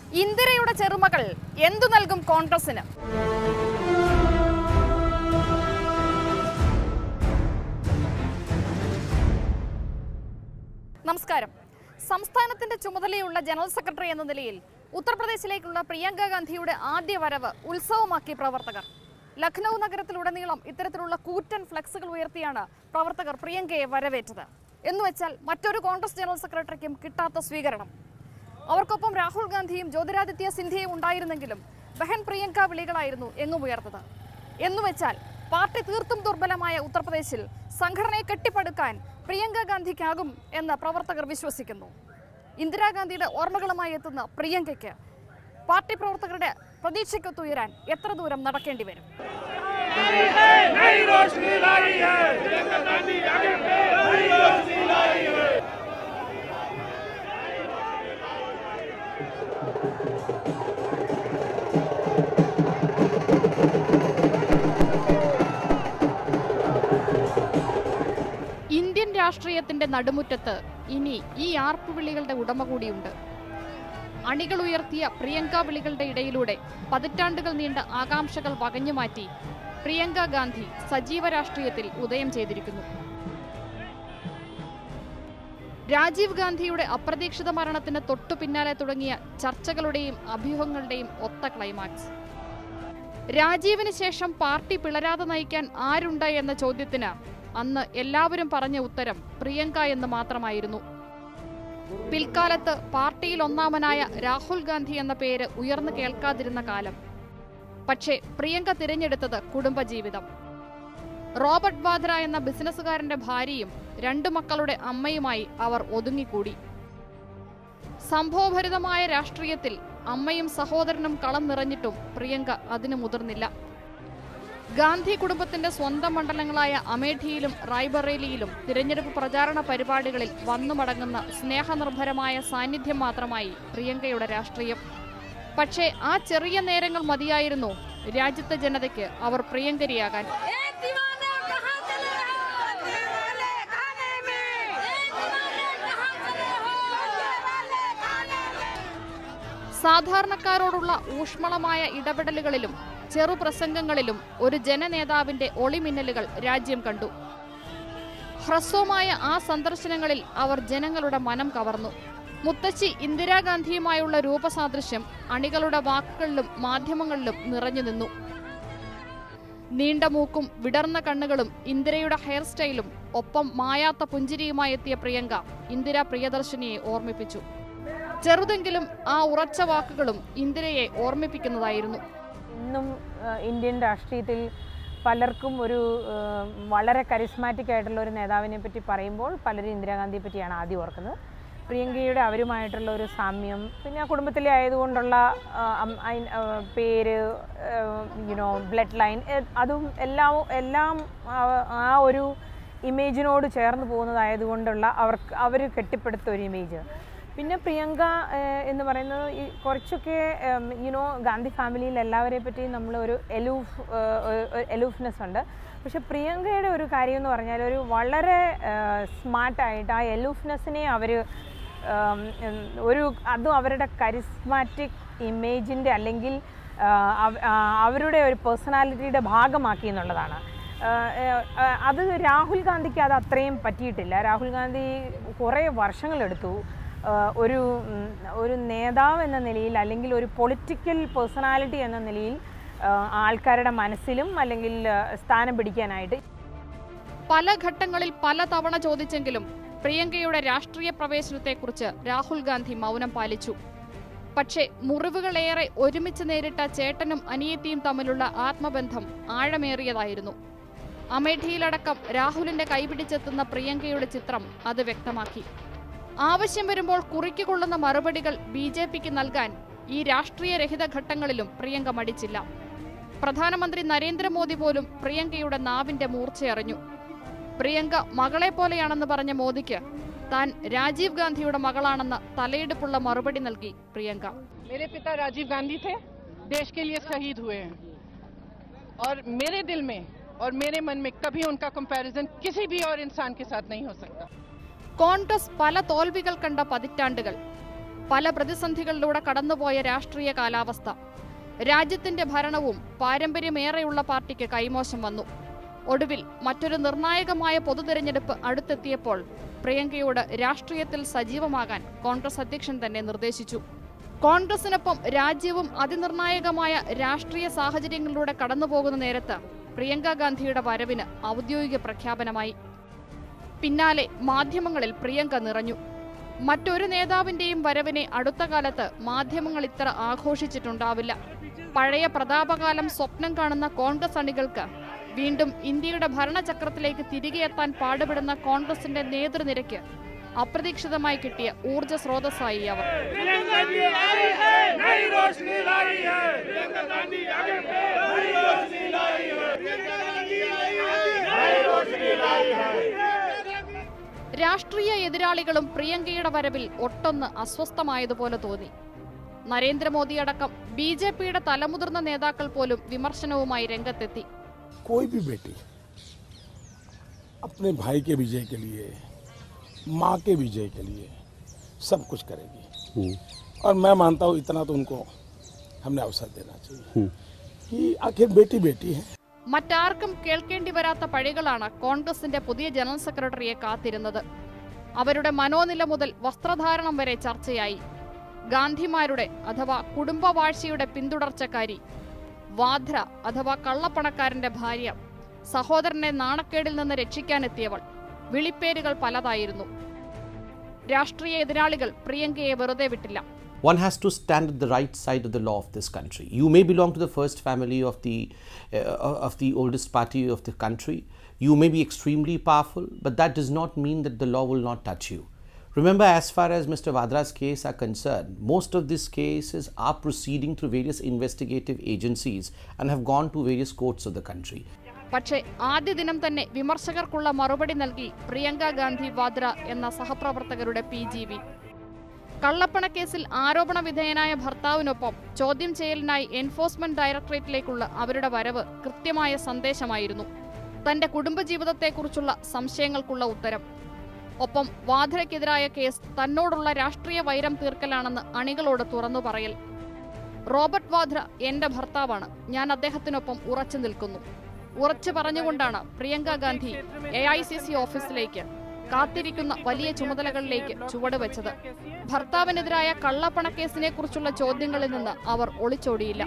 ഇന്ദിരയുടെ ചെറുമകൾ എന്തു നൽകും കോൺഗ്രസിന് നമസ്കാരം സംസ്ഥാനത്തിന്റെ ചുമതലയുള്ള ജനറൽ സെക്രട്ടറി എന്ന നിലയിൽ ഉത്തർപ്രദേശിലേക്കുള്ള പ്രിയങ്ക ഗാന്ധിയുടെ ആദ്യ വരവ് ഉത്സവമാക്കി പ്രവർത്തകർ ലഖ്നൗ നഗരത്തിലുടനീളം ഇത്തരത്തിലുള്ള കൂറ്റൻ ഫ്ലെക്സുകൾ ഉയർത്തിയാണ് പ്രവർത്തകർ പ്രിയങ്കയെ വരവേറ്റത് എന്നുവെച്ചാൽ മറ്റൊരു കോൺഗ്രസ് ജനറൽ സെക്രട്ടറിക്കും കിട്ടാത്ത സ്വീകരണം അവർക്കൊപ്പം രാഹുൽ ഗാന്ധിയും ജ്യോതിരാദിത്യ സിന്ധ്യയും ഉണ്ടായിരുന്നെങ്കിലും ബഹൻ പ്രിയങ്ക വിളികളായിരുന്നു എങ്ങും ഉയർത്തത് എന്നുവെച്ചാൽ പാർട്ടി തീർത്തും ദുർബലമായ ഉത്തർപ്രദേശിൽ സംഘടനയെ കെട്ടിപ്പടുക്കാൻ പ്രിയങ്ക ഗാന്ധിക്കാകും എന്ന് പ്രവർത്തകർ വിശ്വസിക്കുന്നു ഇന്ദിരാഗാന്ധിയുടെ ഓർമ്മകളുമായി എത്തുന്ന പ്രിയങ്കയ്ക്ക് പാർട്ടി പ്രവർത്തകരുടെ പ്രതീക്ഷയ്ക്കൊത്തുയരാൻ എത്ര ദൂരം നടക്കേണ്ടി വരും ഇന്ത്യൻ രാഷ്ട്രീയത്തിന്റെ നടുമുറ്റത്ത് ഇനി ഈ ആർപ്പുവിളികളുടെ ഉടമ കൂടിയുണ്ട് അണികൾ ഉയർത്തിയ പ്രിയങ്ക വിളികളുടെ ഇടയിലൂടെ പതിറ്റാണ്ടുകൾ നീണ്ട ആകാംക്ഷകൾ വകഞ്ഞുമാറ്റി പ്രിയങ്ക ഗാന്ധി സജീവ രാഷ്ട്രീയത്തിൽ ഉദയം ചെയ്തിരിക്കുന്നു രാജീവ് ഗാന്ധിയുടെ അപ്രതീക്ഷിത മരണത്തിന് തൊട്ടു പിന്നാലെ തുടങ്ങിയ ചർച്ചകളുടെയും അഭ്യൂഹങ്ങളുടെയും ഒത്ത ക്ലൈമാക്സ് രാജീവിന് ശേഷം പാർട്ടി പിളരാതെ നയിക്കാൻ ആരുണ്ട് എന്ന ചോദ്യത്തിന് അന്ന് എല്ലാവരും പറഞ്ഞ ഉത്തരം പ്രിയങ്ക എന്ന് മാത്രമായിരുന്നു പിൽക്കാലത്ത് പാർട്ടിയിൽ ഒന്നാമനായ രാഹുൽ ഗാന്ധി എന്ന പേര് ഉയർന്നു കേൾക്കാതിരുന്ന കാലം പക്ഷേ പ്രിയങ്ക തിരഞ്ഞെടുത്തത് കുടുംബജീവിതം റോബർട്ട് വാദ്ര എന്ന ബിസിനസ്സുകാരന്റെ ഭാര്യയും രണ്ടു മക്കളുടെ അമ്മയുമായി അവർ ഒതുങ്ങിക്കൂടി സംഭവഭരിതമായ രാഷ്ട്രീയത്തിൽ അമ്മയും സഹോദരനും കളം നിറഞ്ഞിട്ടും പ്രിയങ്ക അതിനു മുതിർന്നില്ല ഗാന്ധി കുടുംബത്തിന്റെ സ്വന്തം മണ്ഡലങ്ങളായ അമേഠിയിലും റായ്ബറേലിയിലും തിരഞ്ഞെടുപ്പ് പ്രചാരണ പരിപാടികളിൽ വന്നുമടങ്ങുന്ന സ്നേഹനിർഭരമായ സാന്നിധ്യം മാത്രമായി പ്രിയങ്കയുടെ രാഷ്ട്രീയം പക്ഷേ ആ ചെറിയ നേരങ്ങൾ മതിയായിരുന്നു രാജ്യത്തെ ജനതയ്ക്ക് അവർ പ്രിയങ്കരിയാകാൻ एक दीवाने कहाँ चले हो ये वाले खाने में एक दीवाने कहाँ चले हो ये वाले खाने में സാധാരണക്കാരോടുള്ള ഊഷ്മളമായ ഇടപെടലുകളിലും ചെറുപ്രസംഗങ്ങളിലും ഒരു ജനനേതാവിന്റെ ഒളിമിന്നലുകൾ രാജ്യം കണ്ടു ഹ്രസ്വമായ ആ സന്ദർശനങ്ങളിൽ അവർ ജനങ്ങളുടെ മനം കവർന്നു മുത്തശ്ശി ഇന്ദിരാഗാന്ധിയുമായുള്ള രൂപസാദൃശ്യം അണികളുടെ വാക്കുകളിലും മാധ്യമങ്ങളിലും നിറഞ്ഞു നിന്നു നീണ്ട മൂക്കും വിടർന്ന കണ്ണുകളും ഇന്ദിരയുടെ ഹെയർ സ്റ്റൈലും ഒപ്പം മായാത്ത പുഞ്ചിരിയുമായി എത്തിയ പ്രിയങ്ക ഇന്ദിര പ്രിയദർശിനിയെ ഓർമ്മിപ്പിച്ചു ചെറുതെങ്കിലും ആ ഉറച്ച വാക്കുകളും ഇന്ദിരയെ ഓർമ്മിപ്പിക്കുന്നതായിരുന്നു ഇന്നും ആ, ഇന്ത്യൻ രാഷ്ട്രീയത്തിൽ പലർക്കും ഒരു ആ, വളരെ കരിസ്മാറ്റിക് ആയിട്ടുള്ള ഒരു നേതാവിനെ പറ്റി പറയുമ്പോൾ പലരും ഇന്ദിരാഗാന്ധിയെ പറ്റിയാണ് ആദ്യം ഓർക്കുന്നത് പ്രിയങ്കയുടെ അവരുമായിട്ടുള്ള ഒരു സാമ്യം പിന്നെ ആ കുടുംബത്തിലെ ആയതുകൊണ്ടുള്ള ആ, അം- അയിൻ- ആ, പേര് യുനോ ബ്ലഡ് ലൈൻ അതും എല്ലാം എല്ലാം ആ- ആ ഒരു ഇമേജിനോട് ചേർന്ന് പോകുന്നതായതുകൊണ്ടുള്ള അവർക്ക് അവർ കെട്ടിപ്പടുത്ത ഒരു ഇമേജ് പിന്നെ പ്രിയങ്ക ഏഹ്, എന്ന് പറയുന്നത് ഈ കുറച്ചൊക്കെ യുനോ ഗാന്ധി ഫാമിലിയിൽ എല്ലാവരെ പറ്റിയും നമ്മൾ ഒരു എലൂഫ് എലൂഫ്നെസ് ഉണ്ട് പക്ഷെ പ്രിയങ്കയുടെ ഒരു കാര്യം എന്ന് പറഞ്ഞാൽ ഒരു വളരെ സ്മാർട്ടായിട്ട് ആ എലൂഫ്നെസ്സിനെ അവർ ഒരു അതും അവരുടെ കരിസ്മാറ്റിക് ഇമേജിൻ്റെ അല്ലെങ്കിൽ ആ, അവ- ആ, അവരുടെ ഒരു പേഴ്സണാലിറ്റിയുടെ ഭാഗമാക്കി എന്നുള്ളതാണ് ആഹ് ഏഹ് ആഹ് അത് രാഹുൽ ഗാന്ധിക്ക് അത് അത്രയും പറ്റിയിട്ടില്ല രാഹുൽ ഗാന്ധി കുറേ വർഷങ്ങളെടുത്തു ആഹ് ഒരു ഉം, ഒരു നേതാവ് എന്ന നിലയിൽ അല്ലെങ്കിൽ ഒരു പൊളിറ്റിക്കൽ പേഴ്സണാലിറ്റി എന്ന നിലയിൽ ആഹ് ആൾക്കാരുടെ മനസ്സിലും അല്ലെങ്കിൽ ആഹ് സ്ഥാനം പിടിക്കാനായിട്ട് പല ഘട്ടങ്ങളിൽ പല തവണ ചോദിച്ചെങ്കിലും പ്രിയങ്കയുടെ രാഷ്ട്രീയ പ്രവേശനത്തെക്കുറിച്ച് രാഹുൽ ഗാന്ധി മൗനം പാലിച്ചു പക്ഷേ മുറിവുകളേറെ ഒരുമിച്ച് നേരിട്ട ചേട്ടനും അനിയത്തിയും തമ്മിലുള്ള ആത്മബന്ധം ആഴമേറിയതായിരുന്നു അമേഠിയിലടക്കം രാഹുലിന്റെ കൈപിടിച്ചെത്തുന്ന പ്രിയങ്കയുടെ ചിത്രം അത് വ്യക്തമാക്കി ആവശ്യം വരുമ്പോൾ കുറിക്കുകൊള്ളുന്ന മറുപടികൾ ബി ജെ പിക്ക് നൽകാൻ ഈ രാഷ്ട്രീയ രഹിത ഘട്ടങ്ങളിലും പ്രിയങ്ക മടിച്ചില്ല പ്രധാനമന്ത്രി നരേന്ദ്രമോദി പോലും പ്രിയങ്കയുടെ നാവിന്റെ മൂർച്ചയറിഞ്ഞു പ്രിയങ്ക മകളെ പോലെയാണെന്ന് പറഞ്ഞ മോദിക്ക് താൻ രാജീവ് ഗാന്ധിയുടെ മകളാണെന്ന തലയെടുപ്പുള്ള മറുപടി നൽകി പ്രിയങ്ക मेरे पिता राजीव गांधी थे देश के लिए शहीद हुए हैं और मेरे दिल में और मेरे मन में कभी उनका कंपैरिजन किसी भी और इंसान के साथ नहीं हो सकता കോൺഗ്രസ് പല തോൽവികൾ കണ്ട പതിറ്റാണ്ടുകൾ പല പ്രതിസന്ധികളിലൂടെ കടന്നുപോയ രാഷ്ട്രീയ കാലാവസ്ഥ രാജ്യത്തിന്റെ ഭരണവും പാരമ്പര്യമേറെയുള്ള പാർട്ടിക്ക് കൈമോശം വന്നു ഒടുവിൽ മറ്റൊരു നിർണായകമായ പൊതുതെരഞ്ഞെടുപ്പ് അടുത്തെത്തിയപ്പോൾ പ്രിയങ്കയോട് രാഷ്ട്രീയത്തിൽ സജീവമാകാൻ കോൺഗ്രസ് അധ്യക്ഷൻ തന്നെ നിർദ്ദേശിച്ചു കോൺഗ്രസിനൊപ്പം രാജ്യവും അതിനിർണായകമായ രാഷ്ട്രീയ സാഹചര്യങ്ങളിലൂടെ കടന്നുപോകുന്ന നേരത്ത് പ്രിയങ്ക ഗാന്ധിയുടെ വരവിന് ഔദ്യോഗിക പ്രഖ്യാപനമായി പിന്നാലെ മാധ്യമങ്ങളിൽ പ്രിയങ്ക നിറഞ്ഞു മറ്റൊരു നേതാവിന്റെയും വരവിനെ അടുത്ത കാലത്ത് മാധ്യമങ്ങൾ ഇത്ര ആഘോഷിച്ചിട്ടുണ്ടാവില്ല പഴയ പ്രതാപകാലം സ്വപ്നം കാണുന്ന കോൺഗ്രസ് അണികൾക്ക് വീണ്ടും ഇന്ത്യയുടെ ഭരണചക്രത്തിലേക്ക് തിരികെ എത്താൻ പാടുപെടുന്ന കോൺഗ്രസിന്റെ നേതൃനിരയ്ക്ക് അപ്രതീക്ഷിതമായി കിട്ടിയ ഊർജ സ്രോതസ്സായി അവർ രാഷ്ട്രീയ എതിരാളികളും പ്രിയങ്കയുടെ വരവിൽ ഒട്ടൊന്ന് അസ്വസ്ഥമായതുപോലെ തോന്നി നരേന്ദ്രമോദി അടക്കം ബി ജെ പിയുടെ തലമുതിർന്ന നേതാക്കൾ പോലും വിമർശനവുമായി രംഗത്തെത്തി कोई भी बेटी अपने भाई के विजय के लिए माँ के विजय के लिए सब कुछ करेगी और मैं मानता हूँ इतना तो उनको हमने अवसर देना चाहिए कि आखिर बेटी बेटी है മറ്റാർക്കും കേൾക്കേണ്ടി വരാത്ത പഴികളാണ് കോൺഗ്രസിന്റെ പുതിയ ജനറൽ സെക്രട്ടറിയെ കാത്തിരുന്നത് അവരുടെ മനോനില മുതൽ വസ്ത്രധാരണം വരെ ചർച്ചയായി ഗാന്ധിമാരുടെ അഥവാ കുടുംബവാഴ്ചയുടെ പിന്തുടർച്ചക്കാരി വാധ്ര അഥവാ കള്ളപ്പണക്കാരന്റെ ഭാര്യ സഹോദരനെ നാണക്കേടിൽ നിന്ന് രക്ഷിക്കാനെത്തിയവൾ വിളിപ്പേരുകൾ പലതായിരുന്നു രാഷ്ട്രീയ എതിരാളികൾ പ്രിയങ്കയെ വെറുതെ വിട്ടില്ല one has to stand at the right side of the law of this country. You may belong to the first family of the uh, of the oldest party of the country. You may be extremely powerful, but that does not mean that the law will not touch you. Remember, as far as Mr. Vadra's case are concerned, most of these cases are proceeding through various investigative agencies and have gone to various courts of the country. പക്ഷേ ആദ്യ ദിനം തന്നെ വിമർശകർക്കുള്ള മറുപടി നൽകി പ്രിയങ്ക ഗാന്ധി വാദ്ര എന്ന സഹപ്രവർത്തകരുടെ P G V കള്ളപ്പണക്കേസിൽ ആരോപണ വിധേയനായ ഭർത്താവിനൊപ്പം ചോദ്യം ചെയ്യലിനായി എൻഫോഴ്സ്മെന്റ് ഡയറക്ടറേറ്റിലേക്കുള്ള അവരുടെ വരവ് കൃത്യമായ സന്ദേശമായിരുന്നു തന്റെ കുടുംബജീവിതത്തെക്കുറിച്ചുള്ള സംശയങ്ങൾക്കുള്ള ഉത്തരം ഒപ്പം വാധ്രയ്ക്കെതിരായ കേസ് തന്നോടുള്ള രാഷ്ട്രീയ വൈരം തീർക്കലാണെന്ന് അണികളോട് തുറന്നു പറയൽ റോബർട്ട് വാധ്ര എന്റെ ഭർത്താവാണ് ഞാൻ അദ്ദേഹത്തിനൊപ്പം ഉറച്ചു നിൽക്കുന്നു ഉറച്ചു പറഞ്ഞുകൊണ്ടാണ് Priyanka Gandhi A I C C ഓഫീസിലേക്ക് കാത്തിരിക്കുന്ന വലിയ ചുമതലകളിലേക്ക് ചുവടുവെച്ചത് ഭർത്താവിനെതിരായ കള്ളപ്പണക്കേസിനെ കുറിച്ചുള്ള ചോദ്യങ്ങളിൽ നിന്ന് അവർ ഒളിച്ചോടിയില്ല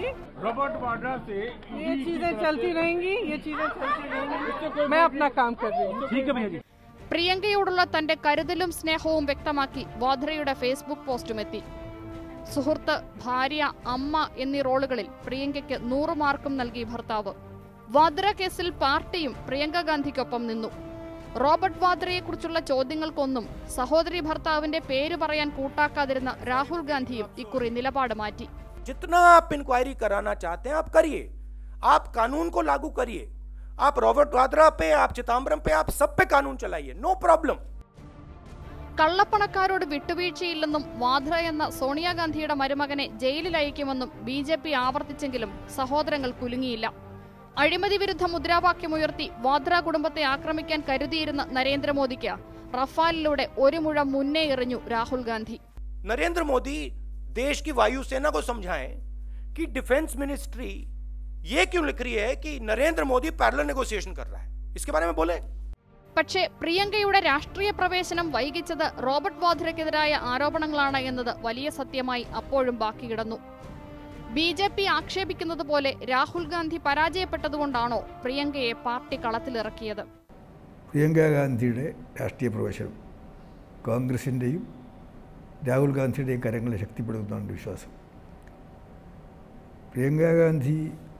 ये चीजें चलती रहेंगी ये चीजें चलती रहेंगी मैं अपना काम कर रही हूँ ठीक है भैया പ്രിയങ്കയോടുള്ള തന്റെ കരുതലും സ്നേഹവും വ്യക്തമാക്കി വാദ്രയുടെ ഫേസ്ബുക്ക് പോസ്റ്റുമെത്തി സുഹൃത്ത് ഭാര്യ അമ്മ എന്നീ റോളുകളിൽ പ്രിയങ്കയ്ക്ക് നൂറ് മാർക്കും നൽകി ഭർത്താവ് വാദ്ര കേസിൽ പാർട്ടിയും പ്രിയങ്ക ഗാന്ധിക്കൊപ്പം നിന്നു റോബർട്ട് വാദ്രയെക്കുറിച്ചുള്ള ചോദ്യങ്ങൾക്കൊന്നും സഹോദരി ഭർത്താവിന്റെ പേര് പറയാൻ കൂട്ടാക്കാതിരുന്ന രാഹുൽ ഗാന്ധിയും ഇക്കുറി നിലപാട് മാറ്റി जितना आप इंक्वायरी कराना चाहते हैं आप करिए आप कानून को लागू करिए आप रॉबर्ट वाद्रा पे आप चिदम्बरम पे आप सब पे कानून चलाइए नो प्रॉब्लम കള്ളപ്പണക്കാരോട് വിട്ടുവീഴ്ചയില്ലെന്നും വാദ്ര എന്ന സോണിയാഗാന്ധിയുടെ മരുമകനെ ജയിലിൽ അയക്കുമെന്നും ബി ജെ പി ആവർത്തിച്ചെങ്കിലും സഹോദരങ്ങൾ കുലുങ്ങിയില്ല അഴിമതി വിരുദ്ധ മുദ്രാവാക്യമുയർത്തി വാദ്ര കുടുംബത്തെ ആക്രമിക്കാൻ കരുതിയിരുന്ന നരേന്ദ്രമോദിക്ക് റഫാലിലൂടെ ഒരു മുഴം മുന്നേ എറിഞ്ഞു രാഹുൽ ഗാന്ധി नरेंद्र मोदी देश की वायुसेना को समझाएं कि डिफेंस मिनिस्ट्री ये क्यों लिख रही है कि नरेंद्र मोदी पैरलर नेगोशिएशन कर रहा है इसके बारे में बोले പക്ഷേ പ്രിയങ്കയുടെ രാഷ്ട്രീയ പ്രവേശനം വൈകിച്ചത് റോബർട്ട് വാദ്രയ്ക്കെതിരായ ആരോപണങ്ങളാണ് എന്നത് വലിയ സത്യമായി അപ്പോഴും ബാക്കി കിടന്നു ബി ജെ പി ആക്ഷേപിക്കുന്നത് പോലെ രാഹുൽ ഗാന്ധി പരാജയപ്പെട്ടതുകൊണ്ടാണോ പ്രിയങ്കയെ പാർട്ടി കളത്തിലിറക്കിയത് പ്രിയങ്ക ഗാന്ധിയുടെ രാഷ്ട്രീയ പ്രവേശനം കോൺഗ്രസിൻ്റെയും രാഹുൽ ഗാന്ധിയുടെയും കരങ്ങളെ ശക്തിപ്പെടുത്തുന്നതാണ് എൻ്റെ വിശ്വാസം പ്രിയങ്ക ഗാന്ധി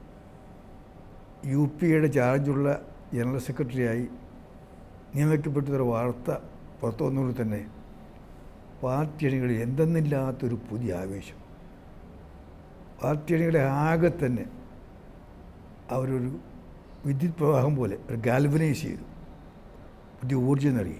യു പിയുടെ ചാർജുള്ള ജനറൽ സെക്രട്ടറിയായി നിയമിക്കപ്പെട്ടൊരു വാർത്ത പുറത്തു വന്നുകൊണ്ട് തന്നെ പാർട്ടി അണികളിൽ എന്തെന്നില്ലാത്തൊരു പുതിയ ആവേശം പാർട്ടി അണികളെ ആകെ തന്നെ അവരൊരു വിദ്യുത് പ്രവാഹം പോലെ ഒരു ഗാൽവനൈസ് ചെയ്തു പുതിയ ഊർജ്ജം നൽകി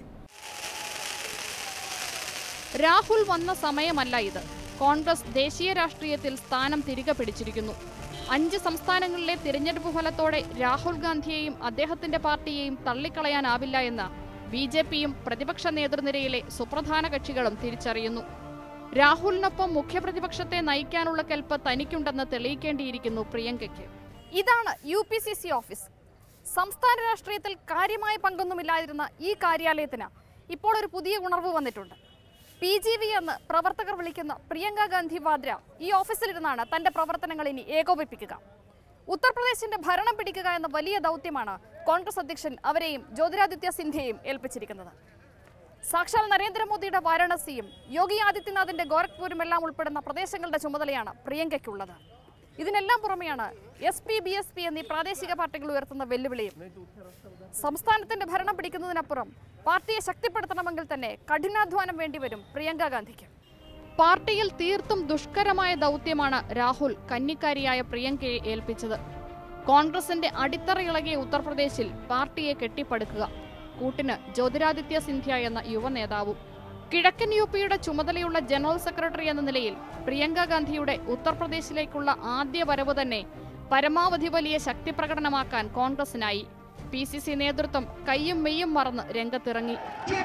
രാഹുൽ വന്ന സമയമല്ല ഇത് കോൺഗ്രസ് ദേശീയ രാഷ്ട്രീയത്തിൽ സ്ഥാനം തിരികെ പിടിച്ചിരിക്കുന്നു അഞ്ച് സംസ്ഥാനങ്ങളിലെ തിരഞ്ഞെടുപ്പ് ഫലത്തോടെ രാഹുൽ ഗാന്ധിയെയും അദ്ദേഹത്തിന്റെ പാർട്ടിയെയും തള്ളിക്കളയാനാവില്ല എന്ന് ബി ജെ പിയും പ്രതിപക്ഷ നേതൃനിരയിലെ സുപ്രധാന കക്ഷികളും തിരിച്ചറിയുന്നു രാഹുലിനൊപ്പം മുഖ്യപ്രതിപക്ഷത്തെ നയിക്കാനുള്ള കെൽപ്പ് തനിക്കുണ്ടെന്ന് തെളിയിക്കേണ്ടിയിരിക്കുന്നു പ്രിയങ്കയ്ക്ക് ഇതാണ് U P C C office സംസ്ഥാന രാഷ്ട്രീയത്തിൽ കാര്യമായ പങ്കൊന്നുമില്ലാതിരുന്ന ഈ കാര്യാലയത്തിന് ഇപ്പോൾ ഒരു പുതിയ ഉണർവ് വന്നിട്ടുണ്ട് പി ജി വി എന്ന് പ്രവർത്തകർ വിളിക്കുന്ന പ്രിയങ്ക ഗാന്ധി വാദ്ര ഈ ഓഫീസിലിരുന്നാണ് തന്റെ പ്രവർത്തനങ്ങൾ ഇനി ഏകോപിപ്പിക്കുക ഉത്തർപ്രദേശിന്റെ ഭരണം പിടിക്കുക എന്ന വലിയ ദൗത്യമാണ് കോൺഗ്രസ് അധ്യക്ഷൻ അവരെയും ജ്യോതിരാദിത്യ സിന്ധ്യയും ഏൽപ്പിച്ചിരിക്കുന്നത് സാക്ഷാൽ നരേന്ദ്രമോദിയുടെ വാരാണസിയും യോഗി ആദിത്യനാഥിന്റെ ഗോരഖ്പൂരും എല്ലാം ഉൾപ്പെടുന്ന പ്രദേശങ്ങളുടെ ചുമതലയാണ് പ്രിയങ്കയ്ക്കുള്ളത് ഇതിനെല്ലാം പുറമെയാണ് S P B S P എന്നീ പ്രാദേശിക പാർട്ടികൾ ഉയർത്തുന്ന വെല്ലുവിളിയും സംസ്ഥാനത്തിന്റെ ഭരണം പിടിക്കുന്നതിനപ്പുറം പാർട്ടിയെ ശക്തിപ്പെടുത്തണമെങ്കിൽ തന്നെ കഠിനാധ്വാനം വേണ്ടിവരും പ്രിയങ്ക ഗാന്ധിക്ക് പാർട്ടിയിൽ തീർത്തും ദുഷ്കരമായ ദൗത്യമാണ് രാഹുൽ കന്നിക്കാരിയായ പ്രിയങ്കയെ ഏൽപ്പിച്ചത് കോൺഗ്രസിന്റെ അടിത്തറ ഇളകിയ ഉത്തർപ്രദേശിൽ പാർട്ടിയെ കെട്ടിപ്പടുക്കുക കൂട്ടിന് ജ്യോതിരാദിത്യ സിന്ധ്യ എന്ന യുവ നേതാവും കിഴക്കൻ യു പിയുടെ ചുമതലയുള്ള ജനറൽ സെക്രട്ടറി എന്ന നിലയിൽ പ്രിയങ്ക ഗാന്ധിയുടെ ഉത്തർപ്രദേശിലേക്കുള്ള ആദ്യ വരവ് തന്നെ പരമാവധി വലിയ ശക്തി പ്രകടനമാക്കാൻ കോൺഗ്രസിനായി പി സി സി നേതൃത്വം കയ്യും മെയ്യും മറന്ന് രംഗത്തിറങ്ങി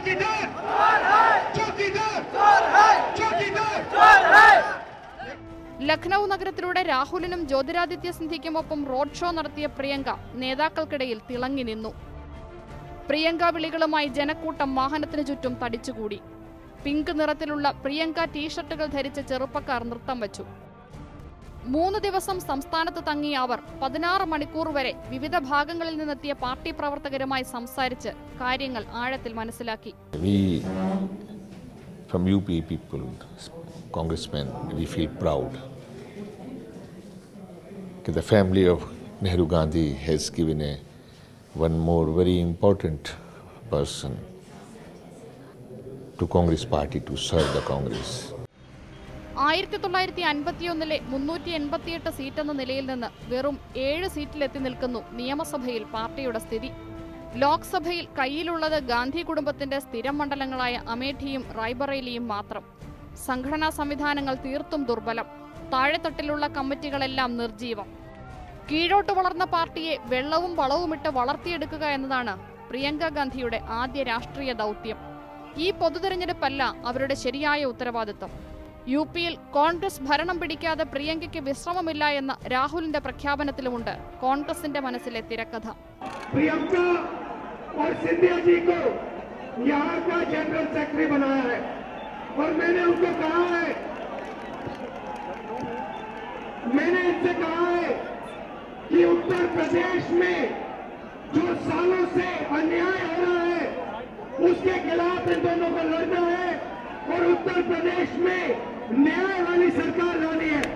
ലഖ്നൌ നഗരത്തിലൂടെ രാഹുലിനും ജ്യോതിരാദിത്യ സിന്ധ്യയ്ക്കുമൊപ്പം റോഡ് ഷോ നടത്തിയ പ്രിയങ്ക നേതാക്കൾക്കിടയിൽ തിളങ്ങി നിന്നു പ്രിയങ്ക വിളികളുമായി ജനക്കൂട്ടം വാഹനത്തിനു ചുറ്റും തടിച്ചുകൂടി പിങ്ക് നിറത്തിലുള്ള പ്രിയങ്ക ടീഷർട്ടുകൾ ധരിച്ച ചെറുപ്പക്കാർ നൃത്തം വച്ചു മൂന്ന് ദിവസം സംസ്ഥാനത്ത് തങ്ങിയ അവർ പതിനാറ് മണിക്കൂർ വരെ വിവിധ ഭാഗങ്ങളിൽ നിന്നെത്തിയ പാർട്ടി പ്രവർത്തകരുമായി സംസാരിച്ച് കാര്യങ്ങൾ ആഴത്തിൽ മനസ്സിലാക്കി We, from UP people, congressmen, we feel proud that the family of Nehru Gandhi has given a one more very important person to Congress party to serve the Congress. ആയിരത്തി തൊള്ളായിരത്തി അൻപത്തിയൊന്നിലെ മുന്നൂറ്റി എൺപത്തിയെട്ട് സീറ്റെന്ന നിലയിൽ നിന്ന് വെറും ഏഴ് സീറ്റിലെത്തി നിൽക്കുന്നു നിയമസഭയിൽ പാർട്ടിയുടെ സ്ഥിതി ലോക്സഭയിൽ കയ്യിലുള്ളത് ഗാന്ധി കുടുംബത്തിന്റെ സ്ഥിരം മണ്ഡലങ്ങളായ അമേഠിയും റായ്ബറേലിയും മാത്രം സംഘടനാ സംവിധാനങ്ങൾ തീർത്തും ദുർബലം താഴെത്തട്ടിലുള്ള കമ്മിറ്റികളെല്ലാം നിർജീവം കീഴോട്ട് വളർന്ന പാർട്ടിയെ വെള്ളവും വളവുമിട്ട് വളർത്തിയെടുക്കുക എന്നതാണ് പ്രിയങ്ക ഗാന്ധിയുടെ ആദ്യ രാഷ്ട്രീയ ദൗത്യം ഈ പൊതുതെരഞ്ഞെടുപ്പല്ല അവരുടെ ശരിയായ ഉത്തരവാദിത്തം യു പിയിൽ കോൺഗ്രസ് ഭരണം പിടിക്കാതെ പ്രിയങ്കയ്ക്ക് വിശ്രമമില്ല എന്ന രാഹുലിന്റെ പ്രഖ്യാപനത്തിലുമുണ്ട് കോൺഗ്രസിന്റെ മനസ്സിലെ തിരക്കഥ प्रियंका और सिंधिया जी को यहाँ का जनरल सेक्रेटरी बनाया है और मैंने उनको कहा है मैंने इनसे कहा है कि उत्तर प्रदेश में जो सालों से अन्याय हो रहा है उसके खिलाफ इन दोनों को लड़ना है और उत्तर प्रदेश में न्याय वाली सरकार लानी है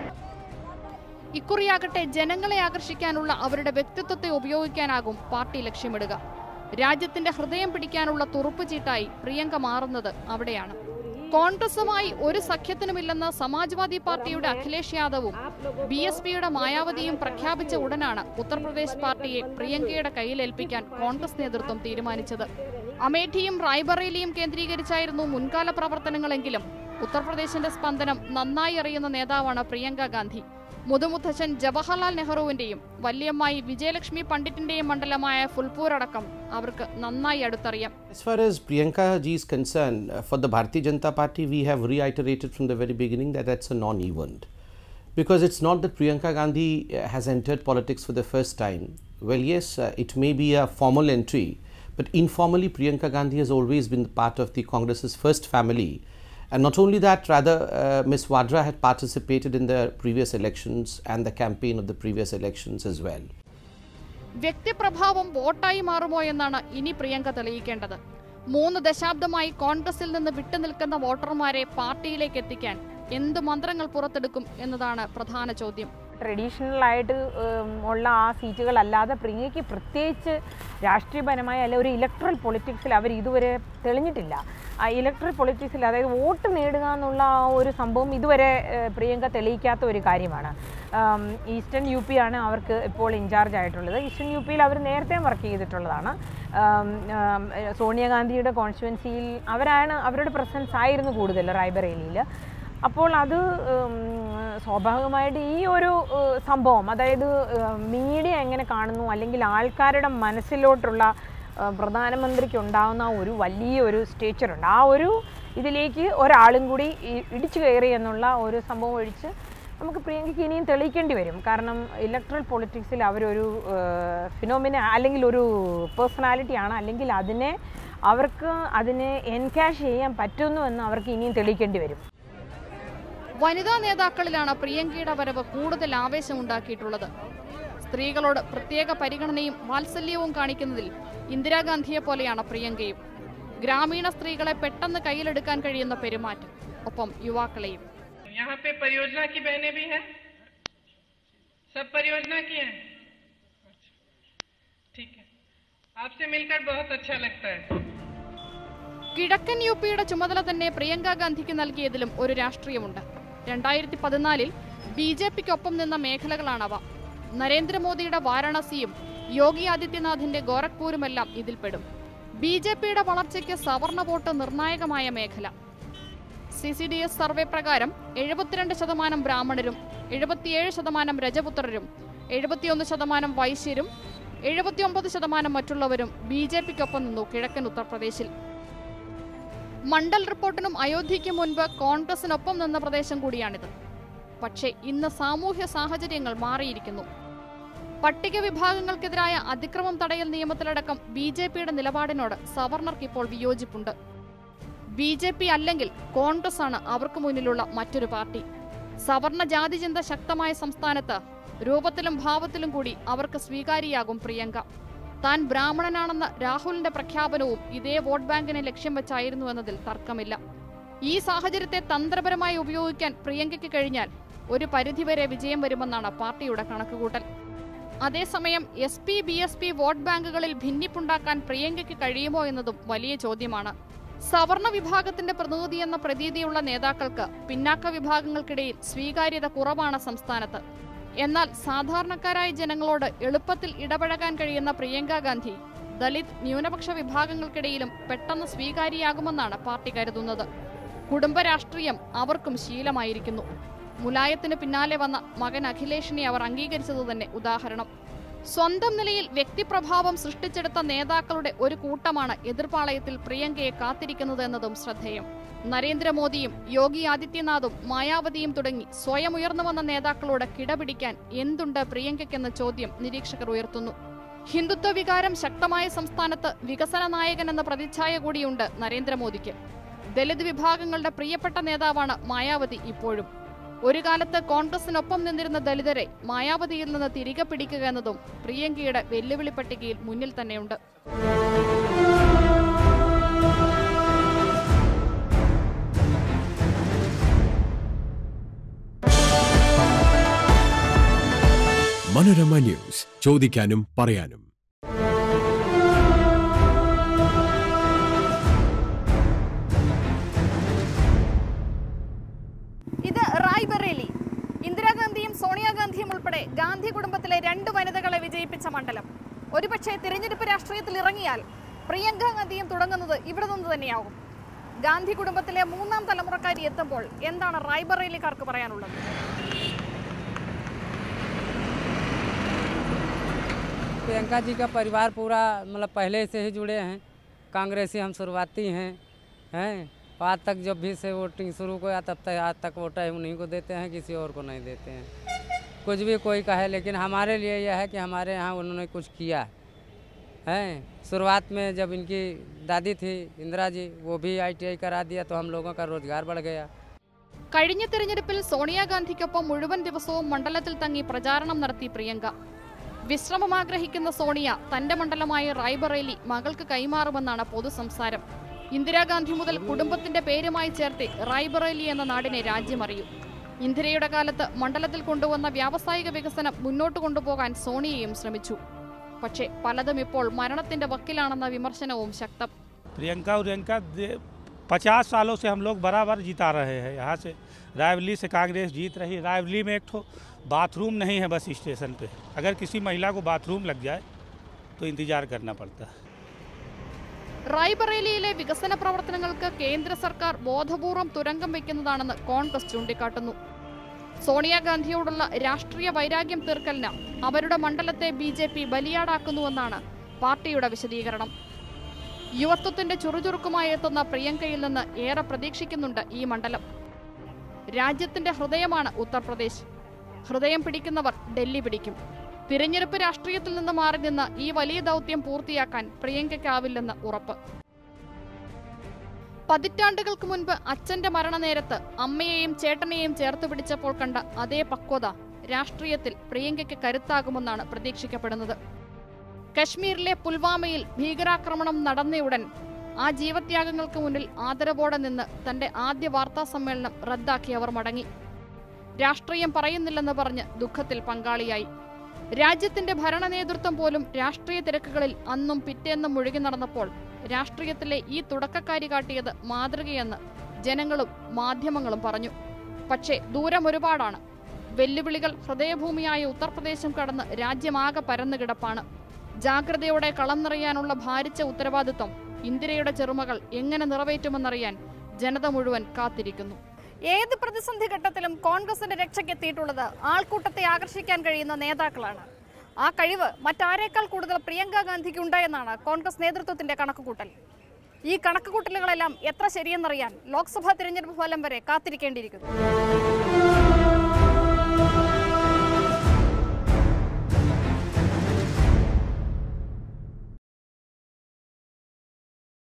ഇക്കുറിയാകട്ടെ ജനങ്ങളെ ആകർഷിക്കാനുള്ള അവരുടെ വ്യക്തിത്വത്തെ ഉപയോഗിക്കാനാകും പാർട്ടി ലക്ഷ്യമിടുക രാജ്യത്തിന്റെ ഹൃദയം പിടിക്കാനുള്ള തുറുപ്പുചീട്ടായി പ്രിയങ്ക മാറുന്നത് അവിടെയാണ് കോൺഗ്രസുമായി ഒരു സഖ്യത്തിനുമില്ലെന്ന സമാജ്വാദി പാർട്ടിയുടെ അഖിലേഷ് യാദവും ബി എസ് പിയുടെ മായാവതിയും പ്രഖ്യാപിച്ച ഉടനാണ് ഉത്തർപ്രദേശ് പാർട്ടിയെ പ്രിയങ്കയുടെ കയ്യിലേൽപ്പിക്കാൻ കോൺഗ്രസ് നേതൃത്വം തീരുമാനിച്ചത് അമേഠിയും റായ്ബറേലിയും കേന്ദ്രീകരിച്ചായിരുന്നു മുൻകാല പ്രവർത്തനങ്ങളെങ്കിലും ഉത്തർപ്രദേശിന്റെ സ്പന്ദനം നന്നായി അറിയുന്ന നേതാവാണ് പ്രിയങ്ക ഗാന്ധി മുതുമുത്തച്ഛൻ ജവഹർലാൽ നെഹ്റുവിന്റെയും വല്യമ്മായി വിജയലക്ഷ്മി പണ്ഡിറ്റിന്റെയും മണ്ഡലമായ ഫുൽപൂർ അടക്കം അവർക്ക് നന്നായി അടുത്തറിയാം As far as Priyanka ji is concerned, uh, for the Bharatiya Janata Party, we have reiterated from the very beginning that that's a non event. Because it's not that Priyanka Gandhi uh, has entered politics for the first time. Well, yes, uh, it may be a formal entry, but informally, Priyanka Gandhi has always been part of the Congress's first family. And not only that, rather, uh, Ms. Vadra had participated in the previous elections and the campaign of the previous elections as well. വ്യക്തിപ്രഭാവം വോട്ടായി മാറുമോ എന്നാണ് ഇനി പ്രിയങ്ക തെളിയിക്കേണ്ടത് മൂന്ന് ദശാബ്ദമായി കോൺഗ്രസിൽ നിന്ന് വിട്ടുനിൽക്കുന്ന വോട്ടർമാരെ പാർട്ടിയിലേക്ക് എത്തിക്കാൻ എന്ത് മന്ത്രങ്ങൾ പുറത്തെടുക്കും എന്നതാണ് പ്രധാന ചോദ്യം ട്രഡീഷണൽ ആയിട്ട് ഉം, ഉള്ള ആ സീറ്റുകളല്ലാതെ പ്രിയങ്കയ്ക്ക് പ്രത്യേകിച്ച് രാഷ്ട്രീയപരമായ അല്ലെ ഒരു ഇലക്ട്രൽ പൊളിറ്റിക്സിൽ അവർ ഇതുവരെ തെളിഞ്ഞിട്ടില്ല ആ ഇലക്ട്രൽ പൊളിറ്റിക്സിൽ അതായത് വോട്ട് നേടുക എന്നുള്ള ആ ഒരു സംഭവം ഇതുവരെ ഏഹ്, പ്രിയങ്ക തെളിയിക്കാത്ത ഒരു കാര്യമാണ് ആം, ഈസ്റ്റേൺ യു പി ആണ് അവർക്ക് ഇപ്പോൾ ഇൻചാർജ് ആയിട്ടുള്ളത് ഈസ്റ്റേൺ യു പിയിൽ അവർ നേരത്തെ വർക്ക് ചെയ്തിട്ടുള്ളതാണ് ആം, ആം, സോണിയാഗാന്ധിയുടെ കോൺസ്റ്റുവൻസിയിൽ അവരാണ് അവരുടെ പ്രസൻസ് ആയിരുന്നു കൂടുതൽ റായ്ബറേലിയിൽ അപ്പോൾ അത് ഉം, സ്വാഭാവികമായിട്ട് ഈ ഒരു ഏഹ്, സംഭവം അതായത് മീഡിയ എങ്ങനെ കാണുന്നു അല്ലെങ്കിൽ ആൾക്കാരുടെ മനസ്സിലോട്ടുള്ള ആ, പ്രധാനമന്ത്രിക്ക് ഉണ്ടാകുന്ന ഒരു വലിയ ഒരു സ്റ്റേച്ചറുണ്ട് ആ ഒരു ഇതിലേക്ക് ഒരാളും കൂടി ഈ- ഇടിച്ചു കയറി എന്നുള്ള ഒരു സംഭവം ഒഴിച്ച് നമുക്ക് പ്രിയങ്കയ്ക്ക് ഇനിയും തെളിയിക്കേണ്ടി വരും കാരണം ഇലക്ട്രൽ പൊളിറ്റിക്സിൽ അവരൊരു ഫിനോമിന അല്ലെങ്കിൽ ഒരു പേഴ്സണാലിറ്റിയാണ് അല്ലെങ്കിൽ അതിനെ അവർക്ക് അതിനെ എൻകാഷ് ചെയ്യാൻ പറ്റുന്നു എന്ന് അവർക്ക് ഇനിയും തെളിയിക്കേണ്ടി വരും വനിതാ നേതാക്കളിലാണ് പ്രിയങ്കയുടെ വരവ് കൂടുതൽ ആവേശമുണ്ടാക്കിയിട്ടുള്ളത് സ്ത്രീകളോട് പ്രത്യേക പരിഗണനയും വാത്സല്യവും കാണിക്കുന്നതിൽ ഇന്ദിരാഗാന്ധിയെ പോലെയാണ് പ്രിയങ്കയും ഗ്രാമീണ സ്ത്രീകളെ പെട്ടെന്ന് കയ്യിലെടുക്കാൻ കഴിയുന്ന പെരുമാറ്റം ഒപ്പം യുവാക്കളെയും यहाँ पे परियोजना की बहनें भी हैं सब परियोजना की हैं ठीक है आपसे मिलकर बहुत अच्छा लगता है കിഴക്കൻ യു പിയുടെ ചുമതല തന്നെ പ്രിയങ്ക ഗാന്ധിക്ക് നൽകിയതിലും ഒരു രാഷ്ട്രീയമുണ്ട് രണ്ടായിരത്തി പതിനാലിൽ ബി ജെ പിക്കൊപ്പം നിന്ന മേഖലകളാണവ നരേന്ദ്രമോദിയുടെ വാരാണസിയും യോഗി ആദിത്യനാഥിന്റെ ഗോരഖ്പൂരുമെല്ലാം ഇതിൽപ്പെടും ബി ജെ പിയുടെ വളർച്ചയ്ക്ക് സവർണ വോട്ട് നിർണായകമായ മേഖല C C D S survey പ്രകാരം എഴുപത്തിരണ്ട് ശതമാനം ബ്രാഹ്മണരും എഴുപത്തിയേഴ് ശതമാനം രജപുത്രരും എഴുപത്തിയൊന്ന് ശതമാനം വൈശ്യരും എഴുപത്തിയൊമ്പത് ശതമാനം മറ്റുള്ളവരും ബി ജെ പിക്കൊപ്പം നിന്നു കിഴക്കൻ ഉത്തർപ്രദേശിൽ മണ്ഡൽ റിപ്പോർട്ടിനും അയോധ്യയ്ക്ക് മുൻപ് കോൺഗ്രസിനൊപ്പം നിന്ന പ്രദേശം കൂടിയാണിത് പക്ഷേ ഇന്ന് സാമൂഹ്യ സാഹചര്യങ്ങൾ മാറിയിരിക്കുന്നു പട്ടിക വിഭാഗങ്ങൾക്കെതിരായ അതിക്രമം തടയൽ നിയമത്തിലടക്കം ബി ജെ പിയുടെ നിലപാടിനോട് സവർണർക്ക് ഇപ്പോൾ വിയോജിപ്പുണ്ട് ബി ജെ പി അല്ലെങ്കിൽ കോൺഗ്രസ് ആണ് അവർക്ക് മുന്നിലുള്ള മറ്റൊരു പാർട്ടി സവർണ ജാതിചിന്ത ശക്തമായ സംസ്ഥാനത്ത് രൂപത്തിലും ഭാവത്തിലും കൂടി അവർക്ക് സ്വീകാര്യയാകും പ്രിയങ്ക താൻ ബ്രാഹ്മണനാണെന്ന രാഹുലിന്റെ പ്രഖ്യാപനവും ഇതേ വോട്ട് ബാങ്കിനെ ലക്ഷ്യം വെച്ചായിരുന്നു എന്നതിൽ തർക്കമില്ല ഈ സാഹചര്യത്തെ തന്ത്രപരമായി ഉപയോഗിക്കാൻ പ്രിയങ്കയ്ക്ക് കഴിഞ്ഞാൽ ഒരു പരിധിവരെ വിജയം വരുമെന്നാണ് പാർട്ടിയുടെ കണക്കുകൂട്ടൽ അതേസമയം S P B S P vote ബാങ്കുകളിൽ ഭിന്നിപ്പുണ്ടാക്കാൻ പ്രിയങ്കയ്ക്ക് കഴിയുമോ എന്നതും വലിയ ചോദ്യമാണ് സവർണ വിഭാഗത്തിന്റെ പ്രതിനിധി എന്ന പ്രതീതിയുള്ള നേതാക്കൾക്ക് പിന്നാക്ക വിഭാഗങ്ങൾക്കിടയിൽ സ്വീകാര്യത കുറവാണ് സംസ്ഥാനത്ത് എന്നാൽ സാധാരണക്കാരായ ജനങ്ങളോട് എളുപ്പത്തിൽ ഇടപഴകാൻ കഴിയുന്ന പ്രിയങ്ക ഗാന്ധി ദലിത് ന്യൂനപക്ഷ വിഭാഗങ്ങൾക്കിടയിലും പെട്ടെന്ന് സ്വീകാര്യയാകുമെന്നാണ് പാർട്ടി കരുതുന്നത് കുടുംബ രാഷ്ട്രീയം അവർക്കും ശീലമായിരിക്കുന്നു മുലായത്തിന് പിന്നാലെ വന്ന മകൻ അഖിലേഷിനെ അവർ അംഗീകരിച്ചത് തന്നെ ഉദാഹരണം സ്വന്തം നിലയിൽ വ്യക്തിപ്രഭാവം സൃഷ്ടിച്ചെടുത്ത നേതാക്കളുടെ ഒരു കൂട്ടമാണ് എതിർപ്പാളയത്തിൽ പ്രിയങ്കയെ കാത്തിരിക്കുന്നത് എന്നതും ശ്രദ്ധേയം നരേന്ദ്രമോദിയും യോഗി ആദിത്യനാഥും മായാവതിയും തുടങ്ങി സ്വയം ഉയർന്നു വന്ന നേതാക്കളോട് കിടപിടിക്കാൻ എന്തുണ്ട് പ്രിയങ്കയ്ക്കെന്ന ചോദ്യം നിരീക്ഷകർ ഉയർത്തുന്നു ഹിന്ദുത്വ വികാരം ശക്തമായ സംസ്ഥാനത്ത് വികസന നായകൻ എന്ന പ്രതിച്ഛായ കൂടിയുണ്ട് നരേന്ദ്രമോദിക്ക് ദലിത് വിഭാഗങ്ങളുടെ പ്രിയപ്പെട്ട നേതാവാണ് മായാവതി ഇപ്പോഴും ഒരു കാലത്ത് കോൺഗ്രസിനൊപ്പം നിന്നിരുന്ന ദലിതരെ മായാവതിയിൽ നിന്ന് തിരികെ പിടിക്കുക എന്നതും പ്രിയങ്കയുടെ വെല്ലുവിളി പട്ടികയിൽ മുന്നിൽ തന്നെയുണ്ട് മനോരമ ന്യൂസ് ചോദിക്കാനും പറയാനും ഇത് റായ്ബറേലി ഇന്ദിരാഗാന്ധിയും സോണിയാഗാന്ധിയും ഉൾപ്പെടെ ഗാന്ധി കുടുംബത്തിലെ രണ്ട് വനിതകളെ വിജയിപ്പിച്ച മണ്ഡലം ഒരുപക്ഷെ തിരഞ്ഞെടുപ്പ് രാഷ്ട്രീയത്തിൽ ഇറങ്ങിയാൽ പ്രിയങ്ക ഗാന്ധിയും തുടങ്ങുന്നത് ഇവിടെ നിന്ന് തന്നെയാകും ഗാന്ധി കുടുംബത്തിലെ മൂന്നാം തലമുറക്കാരി എത്തുമ്പോൾ എന്താണ് റായ്ബറേലിക്കാർക്ക് പറയാനുള്ളത് प्रियंका जी का परिवार पूरा मतलब पहले से ही जुड़े हैं कांग्रेसी हम शुरुआती हैं हैं आज तक जब भी से वोटिंग शुरू हुआ तब तक आज तक वोट है उन्हीं को देते हैं किसी और को नहीं देते हैं कुछ भी कोई कहे लेकिन हमारे लिए यह है कि हमारे यहाँ उन्होंने कुछ किया है शुरुआत में जब इनकी दादी थी इंदिरा जी वो भी आईटीआई करा दिया तो हम लोगों का रोजगार बढ़ गया കഴിഞ്ഞ തിരഞ്ഞെടുപ്പിൽ സോണിയാഗാന്ധിക്കൊപ്പം മുഴുവൻ ദിവസവും മണ്ഡലത്തിൽ തങ്ങി പ്രചാരണം നടത്തി പ്രിയങ്ക വിശ്രമം ആഗ്രഹിക്കുന്ന സോണിയ തന്റെ മണ്ഡലമായ റായ്ബറേലി മകൾക്ക് കൈമാറുമെന്നാണ് പൊതുസംസാരം ഇന്ദിരാഗാന്ധി മുതൽ കുടുംബത്തിന്റെ പേരുമായി ചേർത്ത് റായ്ബറേലി എന്ന നാടിനെ രാജ്യമറിയൂ ഇന്ദിരയുടെ കാലത്ത് മണ്ഡലത്തിൽ കൊണ്ടുവന്ന വ്യാവസായിക വികസനം മുന്നോട്ട് കൊണ്ടുപോകാൻ സോണിയയും ശ്രമിച്ചു പക്ഷേ പലതും ഇപ്പോൾ മരണത്തിന്റെ വക്കിലാണെന്ന വിമർശനവും ശക്തം प्रियंका उरियंका पचास सालों से हम लोग बराबर जिता रहे हैं यहाँ से रायवली से कांग्रेस जीत रही रायवली में एक ठो बाथरूम नहीं है बस स्टेशन पे अगर किसी महिला को बाथरूम लग जाए तो इंतज़ार करना पड़ता है റായ്ബറേലിയിലെ വികസന പ്രവർത്തനങ്ങൾക്ക് കേന്ദ്ര സർക്കാർ ബോധപൂർവം തുരങ്കം വയ്ക്കുന്നതാണെന്ന് കോൺഗ്രസ് ചൂണ്ടിക്കാട്ടുന്നു സോണിയാഗാന്ധിയോടുള്ള രാഷ്ട്രീയ വൈരാഗ്യം തീർക്കലിന് അവരുടെ മണ്ഡലത്തെ ബി ജെ പി ബലിയാടാക്കുന്നുവെന്നാണ് പാർട്ടിയുടെ വിശദീകരണം യുവത്വത്തിന്റെ ചുറുചുറുക്കുമായി എത്തുന്ന പ്രിയങ്കയിൽ നിന്ന് ഏറെ പ്രതീക്ഷിക്കുന്നുണ്ട് ഈ മണ്ഡലം രാജ്യത്തിന്റെ ഹൃദയമാണ് ഉത്തർപ്രദേശ് ഹൃദയം പിടിക്കുന്നവർ ഡൽഹി പിടിക്കും തിരഞ്ഞെടുപ്പ് രാഷ്ട്രീയത്തിൽ നിന്ന് മാറി നിന്ന് ഈ വലിയ ദൗത്യം പൂർത്തിയാക്കാൻ പ്രിയങ്കയ്ക്കാവില്ലെന്ന് ഉറപ്പ് പതിറ്റാണ്ടുകൾക്ക് മുൻപ് അച്ഛന്റെ മരണനേരത്ത് അമ്മയെയും ചേട്ടനെയും ചേർത്ത് പിടിച്ചപ്പോൾ കണ്ട അതേ പക്വത രാഷ്ട്രീയത്തിൽ പ്രിയങ്കയ്ക്ക് കരുത്താകുമെന്നാണ് പ്രതീക്ഷിക്കപ്പെടുന്നത് കശ്മീരിലെ പുൽവാമയിൽ ഭീകരാക്രമണം നടന്നയുടൻ ആ ജീവത്യാഗങ്ങൾക്ക് മുന്നിൽ ആദരവോടെ നിന്ന് തന്റെ ആദ്യ വാർത്താ സമ്മേളനം റദ്ദാക്കി അവർ മടങ്ങി രാഷ്ട്രീയം പറയുന്നില്ലെന്ന് പറഞ്ഞ് ദുഃഖത്തിൽ പങ്കാളിയായി രാജ്യത്തിന്റെ ഭരണ നേതൃത്വം പോലും രാഷ്ട്രീയ തിരക്കുകളിൽ അന്നും പിറ്റേന്നും മുഴുകി നടന്നപ്പോൾ രാഷ്ട്രീയത്തിലെ ഈ തുടക്കക്കാരി കാട്ടിയത് മാതൃകയെന്ന് ജനങ്ങളും മാധ്യമങ്ങളും പറഞ്ഞു പക്ഷേ ദൂരം ഒരുപാടാണ് വെല്ലുവിളികൾ ഹൃദയഭൂമിയായ ഉത്തർപ്രദേശം കടന്ന് രാജ്യമാകെ പരന്നു കിടപ്പാണ് ജാഗ്രതയോടെ കളം നിറയാനുള്ള ഭാരിച്ച ഉത്തരവാദിത്വം ഇന്ദിരയുടെ ചെറുമകൾ എങ്ങനെ നിറവേറ്റുമെന്നറിയാൻ ജനത മുഴുവൻ കാത്തിരിക്കുന്നു ഏത് പ്രതിസന്ധി ഘട്ടത്തിലും കോൺഗ്രസിന്റെ രക്ഷയ്ക്കെത്തിയിട്ടുള്ളത് ആൾക്കൂട്ടത്തെ ആകർഷിക്കാൻ കഴിയുന്ന നേതാക്കളാണ് ആ കഴിവ് മറ്റാരേക്കാൾ കൂടുതൽ പ്രിയങ്ക ഗാന്ധിക്ക് ഉണ്ടായെന്നാണ് കോൺഗ്രസ് നേതൃത്വത്തിന്റെ കണക്കുകൂട്ടൽ ഈ കണക്കുകൂട്ടലുകളെല്ലാം എത്ര ശരിയെന്നറിയാൻ ലോക്സഭാ തിരഞ്ഞെടുപ്പ് ഫലം വരെ കാത്തിരിക്കേണ്ടിയിരിക്കുന്നു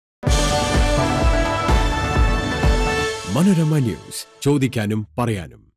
മനോരമ ന്യൂസ് ചോദിക്കാനും പറയാനും